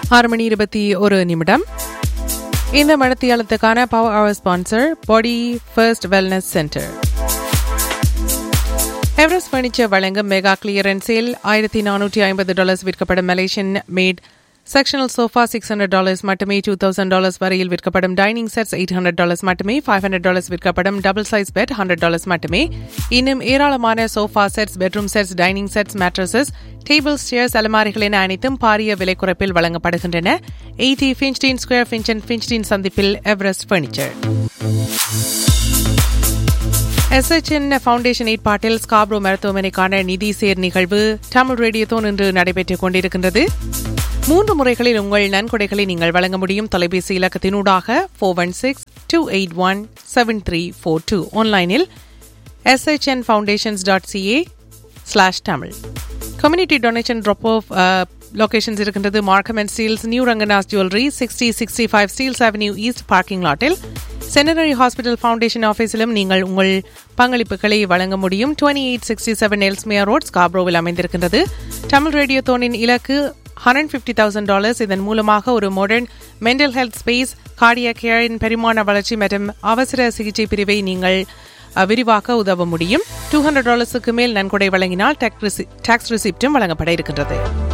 ஆறு மணி இருபத்தி ஒரு நிமிடம் இந்த மடத்தியாலத்துக்கான power hour sponsor Body First wellness centre Everest furniture வழங்கும் மெகா கிளியரன்ஸ் சேல் ஆயிரத்தி நானூற்றி ஐம்பது டாலர்ஸ் விற்கப்படும் Malaysian made sectional sofa six hundred dollars மட்டுமே டூ தௌசண்ட் டாலர்ஸ் வரையில் விற்கப்படும் dining sets eight hundred dollars மட்டுமே ஃபைவ் ஹண்ட்ரட் டாலர்ஸ் விற்கப்படும் double size bed hundred dollars மட்டுமே இன்னும் ஏராளமான sofa sets bedroom sets dining sets mattresses tables chairs அலமாரிகள் என அனைத்தும் பாரிய விலை குறைப்பில் வழங்கப்படுகின்றன eighty Finstein square Finch and Finstein சந்திப்பில் எவரெஸ்ட் பர்னிச்சர் எஸ்எச்என் ஃபவுண்டேஷன் ஏற்பாட்டில் ஸ்காப்ரோ மருத்துவமனைக்கான நிதி சேர் நிகழ்வு தமிழ் ரேடியோத்தோன் இன்று நடைபெற்றுக் கொண்டிருக்கின்றது மூன்று முறைகளில் உங்கள் நன்கொடைகளை நீங்கள் வழங்க முடியும் தொலைபேசி இலக்கத்தினூடாக four one six two eight one seven three four two ஆன்லைனில் SHN foundations dot CA slash Tamil community donation drop off locations இருக்கின்றது Markham and Steeles new Ranganas jewellery sixty sixty five Steeles avenue east parking லாட்டில் Centenary hospital foundation ஆஃபீஸிலும் நீங்கள் உங்கள் பங்களிப்புகளை வழங்க முடியும் twenty eight sixty seven Ellesmere road ஸ்காப்ரோவில் அமைந்திருக்கின்றது தமிழ் ரேடியோ தோனின் இலக்கு ஹண்ட்ரட் ஃபிஃப்டி தௌசண்ட் டாலர்ஸ் இதன் மூலமாக ஒரு மாடர்ன் மென்டல் ஹெல்த் ஸ்பேஸ் கார்டியா கேரின் பெருமான வளர்ச்சி மற்றும் அவசர சிகிச்சை பிரிவை நீங்கள் விரிவாக்க உதவ முடியும் டூ ஹண்ட்ரட் டாலர்ஸுக்கு மேல் நன்கொடை வழங்கினால் டாக்ஸ் ரிசிப்டும் வழங்கப்பட இருக்கின்றது